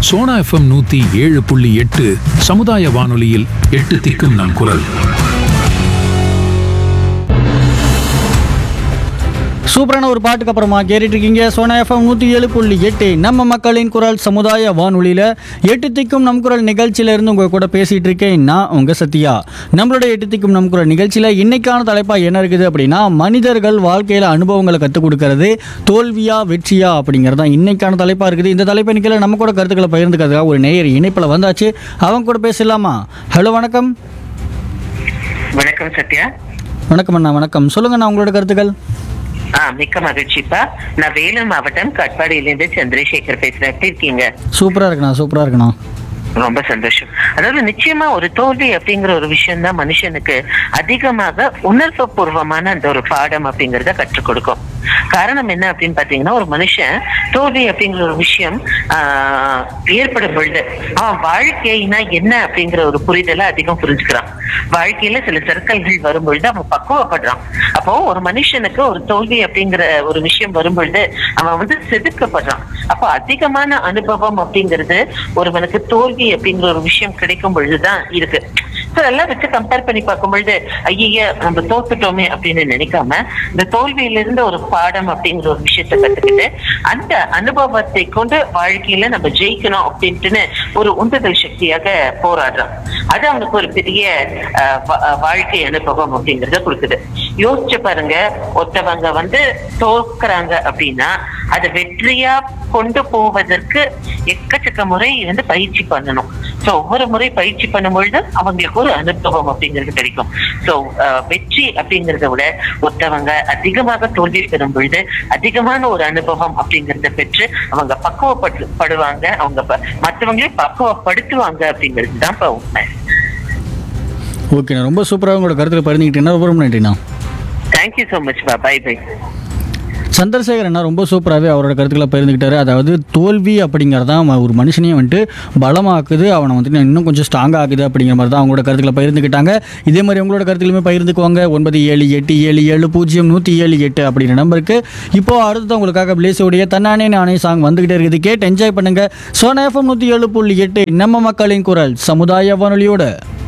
Sona FM நூத்தி ஏழு புள்ளி எட்டு சமுதாய வானொலியில் எட்டு திக்கும் நம் குரல் சூப்பரான ஒரு பாட்டுக்கு அப்புறமா கேட்டுட்டு இருக்கீங்க சோனா எஃப்எம் நூற்றி ஏழு புள்ளி எட்டு நம்ம மக்களின் குரல் சமுதாய வானொலியில் எட்டு திக்கும் நம் குரல் நிகழ்ச்சியில இருந்து உங்க கூட பேசிட்டு இருக்கேன் நான் உங்க சத்யா நம்மளோட எட்டு திக்கும் நம் குரல் நிகழ்ச்சியில் இன்னைக்கான தலைப்பாக என்ன இருக்குது அப்படின்னா மனிதர்கள் வாழ்க்கையில் அனுபவங்களை கற்றுக் கொடுக்கறது தோல்வியா வெற்றியா அப்படிங்கிறது தான் இன்னைக்கான தலைப்பாக இருக்குது இந்த தலைப்பு நிற்கல நம்ம கூட கருத்துக்களை பகிர்ந்துக்கிறதுக்காக ஒரு நேயர் இணைப்பில் வந்தாச்சு அவங்க கூட பேசலாமா ஹலோ வணக்கம் வணக்கம் சத்யா வணக்கம் அண்ணா வணக்கம் சொல்லுங்கண்ணா உங்களோட கருத்துக்கள் ஆ மிக்க மகிழ்ச்சிப்பா நான் வேலூர் மாவட்டம் கட்பாடியிலிருந்து சந்திரசேகர் பேசுறேன் எப்படி இருக்கீங்க சூப்பராக இருக்குண்ணா சூப்பராக இருக்குண்ணா ரொம்ப சந்தோஷம் அதாவது நிச்சயமா ஒரு தோல்வி அப்படிங்கிற ஒரு விஷயம் தான் மனுஷனுக்கு அதிகமாக உணர்வு பூர்வமான அந்த ஒரு பாடம் அப்படிங்கறத கற்றுக் கொடுக்கும் காரணம் என்ன அப்படின்னு பாத்தீங்கன்னா ஒரு மனுஷன் தோல்வி அப்படிங்கிற ஒரு விஷயம் ஆஹ் ஏற்படும் பொழுது அவன் வாழ்க்கைனா என்ன அப்படிங்கிற ஒரு புரிதலை அதிகம் புரிஞ்சுக்கிறான் வாழ்க்கையில சில சர்க்கல்கள் வரும் பொழுது அவன் பக்குவப்படுறான் அப்போ ஒரு மனுஷனுக்கு ஒரு தோல்வி அப்படிங்கிற ஒரு விஷயம் வரும் பொழுது அவன் வந்து செதுக்கப்படுறான் அப்போ அதிகமான அனுபவம் அப்படிங்கிறது ஒருவனுக்கு தோல்வி அப்படிங்கிற ஒரு விஷயம் கிடைக்கும் பொழுதுதான் இருக்கு So, அதெல்லாம் வச்சு கம்பேர் பண்ணி பார்க்கும் பொழுது ஐய நம்ம தோத்துட்டோமே அப்படின்னு நினைக்காம இந்த தோல்வியிலிருந்து ஒரு பாடம் அப்படிங்கிற ஒரு விஷயத்த கத்துக்கிட்டு அந்த அனுபவத்தை கொண்டு வாழ்க்கையில நம்ம ஜெயிக்கணும் அப்படின்ட்டுன்னு ஒரு உந்துதல் சக்தியாக போராடுறான் அது அவனுக்கு ஒரு பெரிய அஹ், வா- அஹ், வாழ்க்கை அனுபவம் அப்படிங்கறத கொடுக்குது யோசிச்சு பாருங்க ஒருத்தவங்க வந்து தோக்குறாங்க அப்படின்னா அதை வெற்றியா கொண்டு போவதற்கு எக்கச்சக்க முறை வந்து பயிற்சி பண்ணணும் சோ ஒவ்வொரு முறை பயிற்சி பண்ணும் பொழுது அவங்களுக்கு ஒரு அனுபவம் அப்படிங்கிறது கிடைக்கும் சோ வெற்றி அப்படிங்கறத விட ஒருத்தவங்க அதிகமாக தோல்வி பெறும் பொழுது அதிகமான ஒரு அனுபவம் அப்படிங்கறத பெற்று அவங்க பக்குவப்பட்டு படுவாங்க அவங்க ப- மத்தவங்களையும் பக்குவப்படுத்துவாங்க அப்படிங்கிறது தான் இப்ப உண்மை ஓகேண்ணா ரொம்ப சூப்பராக உங்களோட கருத்தில் பகிர்ந்துக்கிட்டீங்கன்னா ரொம்ப ரொம்ப நன்றிண்ணா thank you so much bye bye Chandrasekar அண்ணா ரொம்ப சூப்பராகவே அவரோட கருத்துக்களை பகிர்ந்துக்கிட்டாரு அதாவது தோல்வி அப்படிங்கிறது தான் ஒரு மனுஷனையும் வந்துட்டு பலமாக்குது அவனை வந்துட்டு இன்னும் கொஞ்சம் ஸ்ட்ராங்காக ஆகுது அப்படிங்கிற மாதிரி தான் அவங்களோட கருத்துக்களை பகிர்ந்துக்கிட்டாங்க இதே மாதிரி உங்களோட கருத்துக்களுமே பகிர்ந்துக்குவாங்க ஒன்பது ஏழு எட்டு ஏழு ஏழு பூஜ்ஜியம் நூற்றி ஏழு எட்டு அப்படிங்கிற நம்பருக்கு இப்போ அடுத்தது உங்களுக்காக பிளேஸோடைய தன்னானே நானே சாங் வந்துகிட்டே இருக்குது கேட்டு என்ஜாய் பண்ணுங்க சோனா எஃப்எம் நூற்றி ஏழு புள்ளி எட்டு நம்ம மக்களின் குரல் சமுதாய வானொலியோட